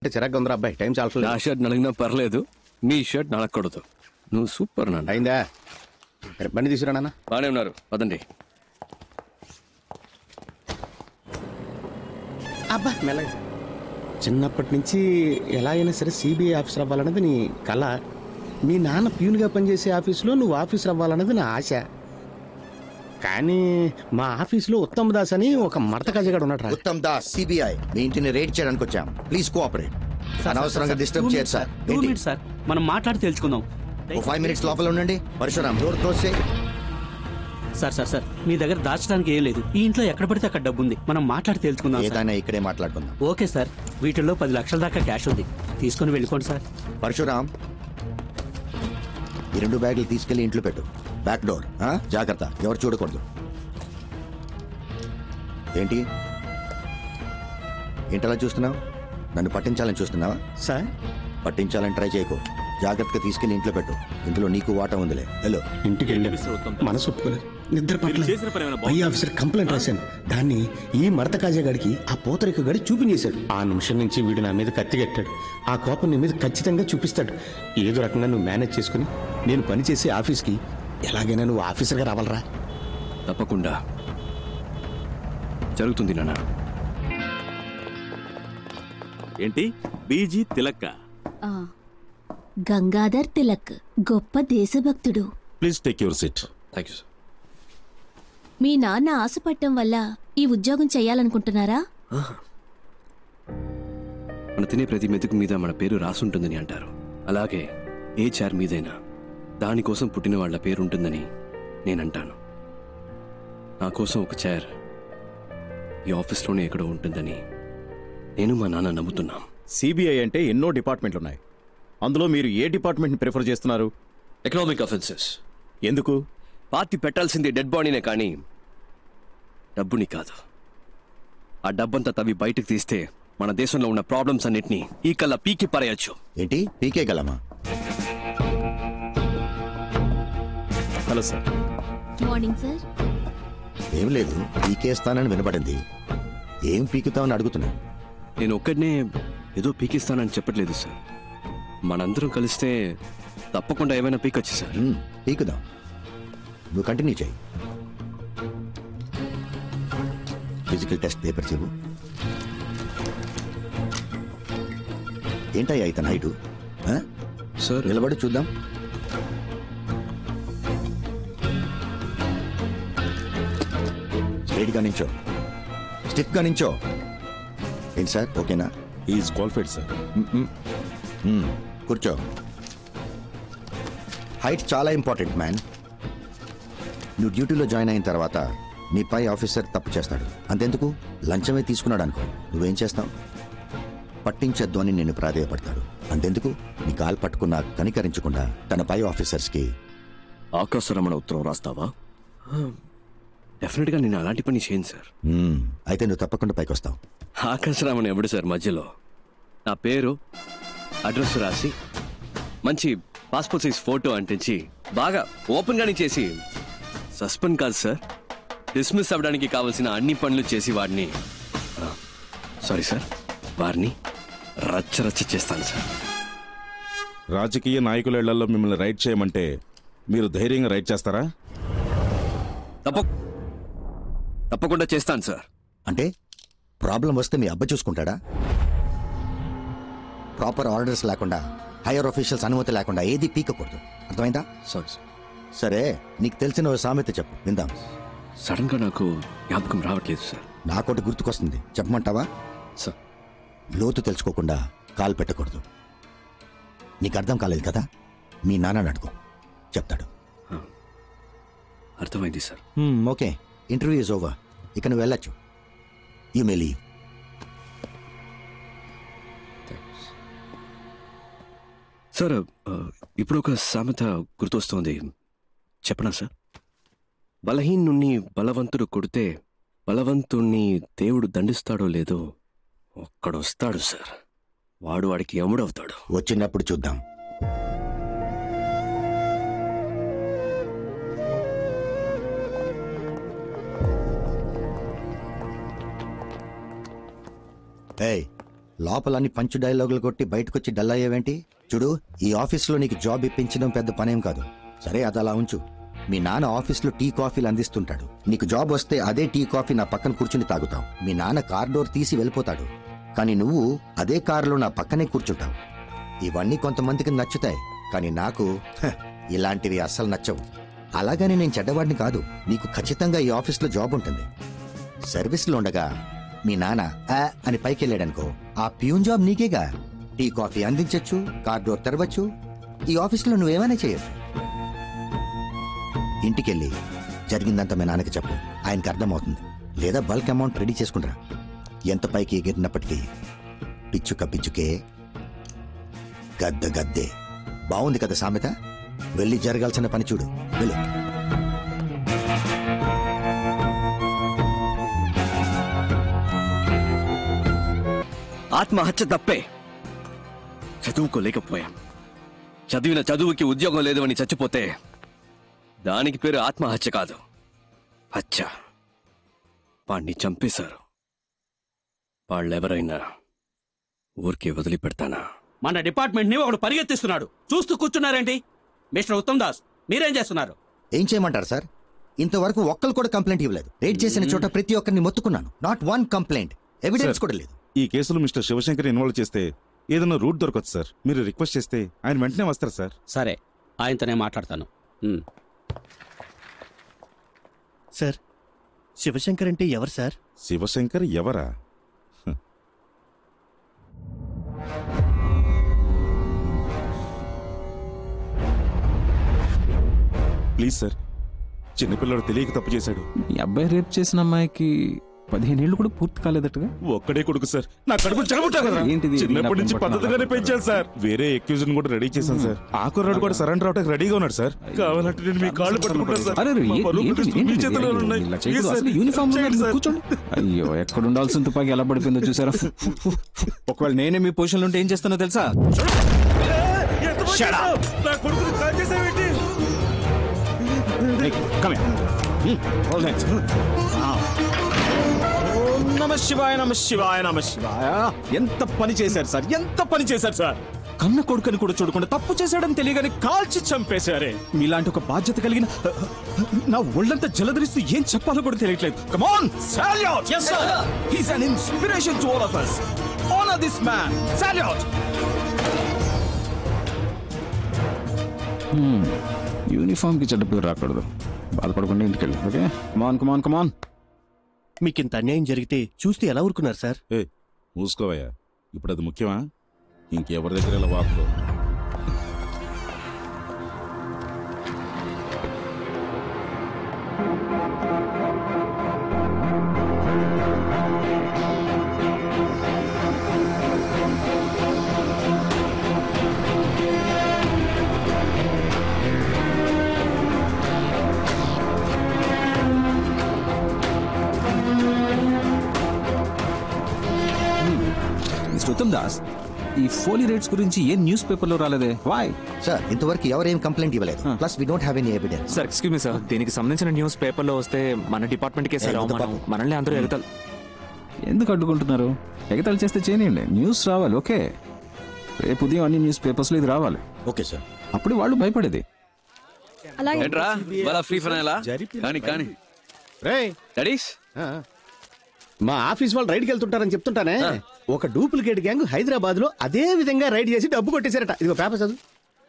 చిరాగ్గా ఉందిరా అబ్బాయి టైం చాలా నా షర్ట్ నలిగినా పర్లేదు మీ షర్ట్ నలగకూడదు నువ్వు సూపర్ నాన్న అయిందా సరే, బండి తీసుకురా నాన్న బాగానే ఉన్నారు పదండి అబ్బా మెల్లగా చిన్నప్పటి నుంచి ఎలా అయినా సరే సిబిఐ ఆఫీసర్ అవ్వాలన్నది నీ కళ మీ నాన్న ప్యూన్గా పనిచేసే ఆఫీసులో నువ్వు ఆఫీసర్ అవ్వాలన్నది నా ఆశ కానీ మా ఆఫీసులో ఉత్తమ్ దాస్ అని ఒక మడత కజగాడు ఉన్నాడు ఉత్తమ్ దాస్ సిబిఐ మీ ఇంటిని రేట్ చేయడానికి వచ్చాం ప్లీజ్ కోఆపరేట్ అనవసరంగా డిస్టర్బ్ చేయరు సార్ టూ ఏంటి? మినిట్స్ సార్ మనం మాట్లాడి తెలుసుకుందాం ఓ ఫైవ్ మినిట్స్ లోపల ఉండండి పరశురామ్ డోర్ క్లోజ్ చేయి సార్ సార్ సార్ మీ దగ్గర దాచడానికి ఏం లేదు ఈ ఇంట్లో ఎక్కడ పడితే అక్కడ డబ్బు ఉంది మనం మాట్లాడి తెలుసుకుందాం సార్. ఏదైనా ఇక్కడే మాట్లాడుకుందాం ఓకే సార్ వీటిల్లో పది లక్షల దాకా క్యాష్ ఉంది తీసుకొని వెళ్ళిపోండి సార్ పరశురామ్ ఈ రెండు బ్యాగులు తీసుకెళ్లి ఇంట్లో పెట్టు బ్యాక్ డోర్ ఆ? జాగ్రత్త ఎవరు చూడకూడదు ఏంటి ఏంటలా చూస్తున్నావు నన్ను పట్టించాలని చూస్తున్నావా సార్ పట్టించాలని ట్రై చేయకు జాగ్రత్తగా తీసుకెళ్లి ఇంట్లో పెట్టు ఇందులో నీకు వాటా ఉందిలే హలో ఇంటికి వెళ్ళి మనసు ఒప్పుకోలేదు నిద్ర పట్ల పై ఆఫీసర్ కంప్లైంట్ రాశాను దాన్ని ఈ మడత కాజాగాడికి ఆ పోతరిక గడి చూపించేశాడు ఆ నిమిషం నుంచి వీడు నా మీద కత్తి కట్టాడు ఆ కోపం నీ మీద ఖచ్చితంగా చూపిస్తాడు ఏదో రకంగా నువ్వు మేనేజ్ చేసుకుని నేను పనిచేసే ఆఫీస్కి ఎలాగైనా నువ్వు ఆఫీసర్గా రావాలరా తప్పకుండా జరుగుతుంది నాన్న ఏంటి బీజీ తిలక్క ఆ, గంగాధర్ తిలక్ గొప్ప దేశభక్తుడు please take your seat thank you sir మీ నాన్న ఆశపట్టం వల్ల ఈ ఉద్యోగం చేయాలనుకుంటున్నారా మన తినే ప్రతి మెతుకు మీద మన పేరు రాసుంటుందని అంటారు అలాగే ఏ చైర్ మీదైనా దానికోసం పుట్టిన వాళ్ళ పేరు ఉంటుందని నేనంటాను నా కోసం ఒక చైర్ ఈ ఆఫీస్లోనే ఎక్కడో ఉంటుందని నేను మా నాన్న నమ్ముతున్నాం సిబిఐ అంటే ఎన్నో డిపార్ట్మెంట్లు ఉన్నాయి అందులో మీరు ఏ డిపార్ట్మెంట్ని ప్రిఫర్ చేస్తున్నారు ఎకనామిక్ అఫెన్సెస్ ఎందుకు పార్టీ పెట్టాల్సింది డెడ్ బాడీనే కానీ డబ్బుని కాదు ఆ డబ్బంతా తవ్వి బయటకు తీస్తే మన దేశంలో ఉన్న ప్రాబ్లమ్స్ అన్నిటినీ ఈ కల్లా పీకి పారేయచ్చు ఏంటి పీకే గలమా హలో సార్ మార్నింగ్ సార్ ఏం లేదు పీకేస్తానని వినపడింది ఏం పీకుతావని అడుగుతున్నా నేను ఒక్కడనే ఏదో పీకిస్తానని చెప్పట్లేదు సార్ మనందరం కలిస్తే తప్పకుండా ఏమైనా పీకొచ్చు సార్ మ్మ్, పీకుదాం నువ్వు కంటిన్యూ చేయి ఫిజికల్ టెస్ట్ పేపర్ చెవు ఏంటయ్యా ఇతను హైటు ఆ? సార్ నిలబడి చూద్దాం స్ట్రైట్గా నించో స్టిఫ్గా నించో ఏంటి సార్ ఓకేనా ఈజ్ క్వాలిఫైడ్ సార్ మ్మ్. కూర్చో హైట్ చాలా ఇంపార్టెంట్ మ్యాన్ నువ్వు డ్యూటీలో జాయిన్ అయిన తర్వాత నీ పై ఆఫీసర్ తప్పు చేస్తాడు అంతెందుకు లంచమే తీసుకున్నాడు అనుకో నువ్వేం చేస్తావు పట్టించొద్దు అని నిన్ను ప్రాధేయపడతాడు అంతెందుకు నీ కాలు పట్టుకున్నా కనికరించకుండా తన పై ఆఫీసర్స్కి ఆకాశరమణ ఉత్తరం రాస్తావా డెఫినెట్గా నేను అలాంటి పని చేయను సార్ మ్మ్, అయితే నువ్వు తప్పకుండా పైకి వస్తావు ఆకాశరామన్ ఎవడు సార్ మధ్యలో నా పేరు అడ్రస్ రాసి మంచి పాస్పోర్ట్ సైజ్ ఫోటో అంటించి బాగా ఓపెన్ గానే చేసి సస్పెండ్ కాదు సార్ డిస్మిస్ అవ్వడానికి కావాల్సిన అన్ని పనులు చేసి వాడిని సారీ సార్ వారిని రచ్చ రచ్చ చేస్తాను సార్ రాజకీయ నాయకుల ఇళ్లలో మిమ్మల్ని రైడ్ చేయమంటే మీరు ధైర్యంగా రైడ్ చేస్తారా తప్ప తప్పకుండా చేస్తాను సార్ అంటే ప్రాబ్లం వస్తే మీ అబ్బ చూసుకుంటాడా ప్రాపర్ ఆర్డర్స్ లేకుండా హైయర్ ఆఫీషియల్స్ అనుమతి లేకుండా ఏది పీకకూడదు అర్థమైందా సారీ సార్ సరే నీకు తెలిసిన ఓ సామెత చెప్పు విందాం సడన్ గా నాకు జ్ఞాపకం రావట్లేదు సార్ నాకోటి గుర్తుకొస్తుంది చెప్పమంటావా సార్ లోతు తెలుసుకోకుండా కాలు పెట్టకూడదు నీకు అర్థం కాలేదు కదా మీ నాన్న అడుగు చెప్తాడు అర్థమైంది sir "Hmm, okay interview is over ఇక నువ్వు వెళ్ళొచ్చు యూ మే లీవ్ సార్ ఆ, ఇప్పుడు ఒక సామెత గుర్తొస్తోంది చెప్పనా సార్ బలహీనుణ్ణి బలవంతుడు కొడితే బలవంతుణ్ణి దేవుడు దండిస్తాడో లేదో ఒక్కడొస్తాడు సార్ వాడు వాడికి ఎముడవుతాడు వచ్చినప్పుడు చూద్దాం ఏయ్ లోపలన్నీ పంచు డైలాగులు కొట్టి బయటకొచ్చి డల్ అయ్యేవేంటి చూడు ఈ ఆఫీస్లో నీకు జాబ్ ఇప్పించడం పెద్ద పనేం కాదు సరే అది అలా ఉంచు మీ నాన్న ఆఫీస్లో టీ కాఫీలు అందిస్తుంటాడు నీకు జాబ్ వస్తే అదే టీ కాఫీ నా పక్కన కూర్చుని తాగుతావు మీ నాన్న కార్ డోర్ తీసి వెళ్ళిపోతాడు కానీ నువ్వు అదే కారులో నా పక్కనే కూర్చుంటావు ఇవన్నీ కొంతమందికి నచ్చుతాయి కానీ నాకు హ, ఇలాంటివి అస్సలు నచ్చవు అలాగని నేను చెడ్డవాడిని కాదు నీకు ఖచ్చితంగా ఈ ఆఫీస్లో జాబ్ ఉంటుంది సర్వీస్లో ఉండగా మీ నాన్న ఆ అని పైకి వెళ్ళాడనుకో ఆ ప్యూన్ జాబ్ నీకేగా టీ కాఫీ అందించొచ్చు కార్ డోర్ తెరవచ్చు ఈ ఆఫీస్లో నువ్వేమైనా చేయొచ్చు ఇంటికెళ్ళి జరిగిందంతా మీ నాన్నకి చెప్పు ఆయనకి అర్థమవుతుంది లేదా బల్క్ అమౌంట్ రెడీ చేసుకుంటా ఎంత పైకి ఎగిరినప్పటికీ పిచ్చుక పిచ్చుకే గద్ద గద్దే బాగుంది కదా సామెత వెళ్ళి జరగాల్సిన పని చూడు వెళ్ళు ఆత్మహత్య తప్పే చదువుకోలేకపోయాం చదివిన చదువుకి ఉద్యోగం లేదని చచ్చిపోతే దానికి పేరు ఆత్మహత్య కాదు హత్య వాణ్ణి చంపేశారు వాళ్ళెవరైనా ఊరికే వదిలిపెడతానా మన డిపార్ట్మెంట్ ని ఒకడు పరిగెత్తిస్తున్నాడు చూస్తూ కూర్చున్నారేంటి మిస్టర్ ఉత్తమ్ దాస్ మీరేం చేస్తున్నారు ఏం చేయమంటారు సార్ ఇంతవరకు ఒక్కరు కూడా కంప్లైంట్ ఇవ్వలేదు రేట్ చేసిన చోట ప్రతి ఒక్కరిని మొత్తుకున్నాను not one complaint evidence sir. కూడా లేదు ఈ కేసులో మిస్టర్ శివశంకర్ ఇన్వాల్వ్ చేస్తే ఏదైనా రూట్ దొరకదు సార్ మీరు రిక్వెస్ట్ చేస్తే ఆయన వెంటనే వస్తారు సార్ సరే ఆయనతోనే మాట్లాడతాను ఉమ్. సార్ శివశంకర్ అంటే ఎవరు సార్ శివశంకర్ ఎవరా హ. ప్లీజ్ సార్ చిన్నపిల్లడు తెలియక తప్పు చేశాడు ఈ అబ్బాయి రేప్ చేసిన అమ్మాయికి పదిహేను ఏళ్ళు కూడా పూర్తి కాలేదట్టుగా ఒక్కడే కొడుకు సార్ నా కడుపు చెడగొట్టా కదా ఏంటిది? చిన్నప్పటి నుంచి ఇలా పద్ధతిగానే పట్టుకున్నా? పెంచాను సార్ వేరే ఎక్యూజన్ కూడా రెడీ చేశాను సార్ ఆ కుర్రాడు కూడా సరెండర్ అవడానికి రెడీగా ఉన్నాడు సార్ కావాలంటే నేను మీ కాళ్ళు పట్టుకుంటాను సార్ అరే, అరే, మా ఏంటి- పరువు ఏంటి- ప్రతిష్టలు మీ ఏంటి- చేతిలో ఏంటి- ఉన్నాయి. ఇలా Please, చేయకూడదు. sir. అసలు యూనిఫామ్ లో చేయండి, మీరు sir. కూర్చోండి అయ్యో ఎక్కడ ఉండాల్సిన తుపాకి ఎలా పడిపోయిందో చూసారా ఒకవేళ నేనే మీ పొజిషన్ ఉంటే ఏం చేస్తానో తెలుసా ఎంతమంది చేశావు? నా కొడుకుని కాల్ చేసావేంటి? నమ శివాయ నమ శివాయ నమ శివాయ ఎంత పని చేశారు సార్ ఎంత పని చేశారు సార్ కన్న కొడుకుని కూడా చూడకుండా తప్పు చేశాడని తెలియగానే కాల్చి చంపేశారే మీలాంటి ఒక బాధ్యత కలిగిన నా ఒళ్ళంతా జలధరిస్తూ ఏం చెప్పాలో కూడా తెలియట్లేదు come on salute yes sir he's an inspiration to all of us honor this man salute uniform కి చెడ్డ పేరు రాకూడదు బాధపడకుండా ఇంటికి వెళ్ళి ఓకే కమాన్ కమాన్ కమాన్ మీకు ఇంత అన్యాయం జరిగితే చూస్తే ఎలా ఊరుకున్నారు సార్ ఏ మూసుకోవయ్యా ఇప్పుడు అది ముఖ్యమా ఇంకెవరి దగ్గర ఇలా వాపులో మిస్టర్ ఉత్తమ్ దాస్ ఈ ఫోలీ రేట్స్ గురించి ఏ న్యూస్ పేపర్లో రాలేదే వాయ్ సార్ ఇంతవరకు ఎవరేం కంప్లైంట్ ఇవ్వలేదు plus we don't have any evidence sir excuse me sir దీనికి సంబంధించిన న్యూస్ పేపర్లో వస్తే మన డిపార్ట్మెంట్కే సార్ ఏ, ఎంత అవమానం పాపం. మనల్ని అందరూ ఎగతాలు ఎందుకు అడ్డుకుంటున్నారు ఎగతాళి చేస్తే చేయనియండి న్యూస్ రావాలి ఓకే రేపు ఉదయం అన్ని న్యూస్ పేపర్స్లో ఇది రావాలి ఓకే సార్ అప్పుడు వాళ్ళు భయపడేది ఏంట్రా వాళ్ళ ఫ్రీ ఫైనలా కానీ కానీ డాడీస్ మా ఆఫీస్ వాళ్ళు రైడ్కి వెళ్తుంటారని చెప్తుంటానే ఒక డూప్లికేట్ గ్యాంగ్ హైదరాబాద్ లో అదే విధంగా రైడ్ చేసి డబ్బు కొట్టేశారట ఇదిగో పేపర్ చదువు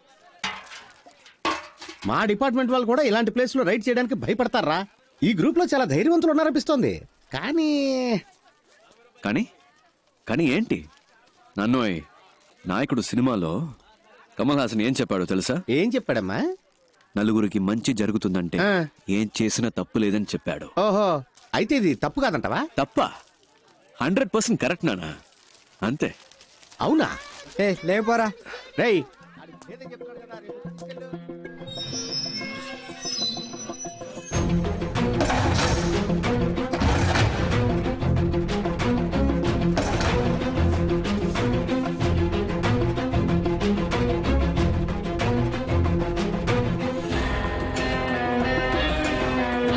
మా డిపార్ట్మెంట్ వాళ్ళు కూడా ఇలాంటి ప్లేస్ లో రైడ్ చేయడానికి భయపడతారా ఈ గ్రూప్ లో చాలా ధైర్యవంతులు ఉన్నారనిపిస్తోంది కానీ కానీ కానీ ఏంటి నన్ను నాయకుడు సినిమాలో కమల్ హాసన్ ఏం చెప్పాడో తెలుసా ఏం చెప్పాడమ్మా నలుగురికి మంచి జరుగుతుందంటే ఆ. ఏం చేసినా తప్పు లేదని చెప్పాడు ఓహో అయితే ఇది తప్పు కాదంటవా తప్ప హండ్రెడ్ పర్సెంట్ కరెక్ట్ నానా అంతే అవునా ఏ లేపోరా రేయ్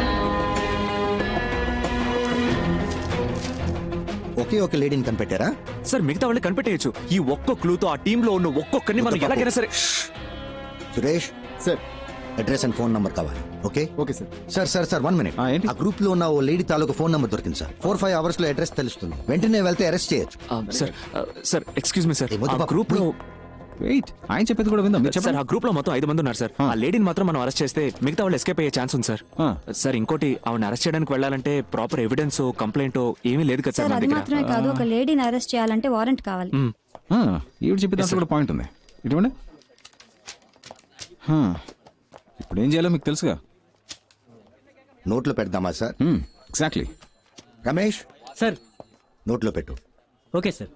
ఒకే ఒక లేడీని కనిపెట్టారా సార్ మిగతా వాళ్ళు కనిపెట్టేయచ్చు ఈ ఒక్క క్లూతో ఆ టీమ్ లో ఉన్న ఒక్కొక్కరిని మనం ఎలాగైనా సరే Suresh sir address and phone number కావాలి okay okay sir sir sir sir one minute ఆ, ఏంటి? ఆ గ్రూప్ లో ఉన్న ఓ లేడీ తాలూకు ఫోన్ నంబర్ దొరికింది సార్ ఫోర్ ఫైవ్ అవర్స్ లో అడ్రస్ తెలుస్తుంది వెంటనే వెళ్తే అరెస్ట్ చేయొచ్చు ఆ, సార్ ఆ, సార్ ఎక్స్క్యూజ్ మీ సార్ ఏ, వద్దు ఆ బాబు, గ్రూప్ లో వెయిట్ ఆయన చెప్పేది కూడా విందాం మీరు సార్ చెప్పండి ఆ గ్రూప్ లో మొత్తం ఐదు మంది ఉన్నారు సార్ ఆ లేడీని మాత్రం మనం అరెస్ట్ చేస్తే మిగతా వాళ్ళు ఎస్కేప్ అయ్యే ఛాన్స్ ఉంది సార్ ఆ. సార్ ఇంకోటి ఆవిడ అరెస్ట్ చేయడానికి వెళ్ళాలంటే ప్రాపర్ ఎవిడెన్స్ కంప్లైంట్ ఏమీ లేదు కదా సార్ సార్ మన అది దగ్గర మాత్రమే కాదు ఒక లేడీని అరెస్ట్ చేయాలంటే వారెంట్ కావాలి మ్మ్. ఆ, ఈవిడ చెప్పే దాంట్లో కూడా పాయింట్ ఉంది ఇటువంటి ఇప్పుడు ఏం చేయాలో మీకు తెలుసుగా నోట్లో పెడదామా సార్ ఎగ్జాక్ట్లీ రమేష్ సార్ నోట్లో పెట్టు ఓకే సార్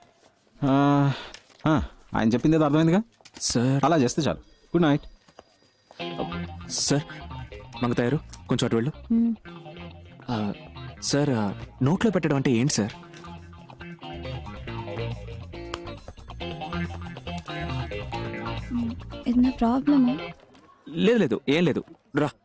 ఆయన చెప్పింది ఏదో అర్థమైందిగా సార్ అలా చేస్తే చాలు గుడ్ నైట్ సార్ మంగతాయారు కొంచెం అటు వెళ్ళు ఆ, సార్ ఆ, నోట్లో పెట్టడం అంటే ఏంటి సార్ ఏదైనా ప్రాబ్లమా లేదు లేదు ఏం లేదు రా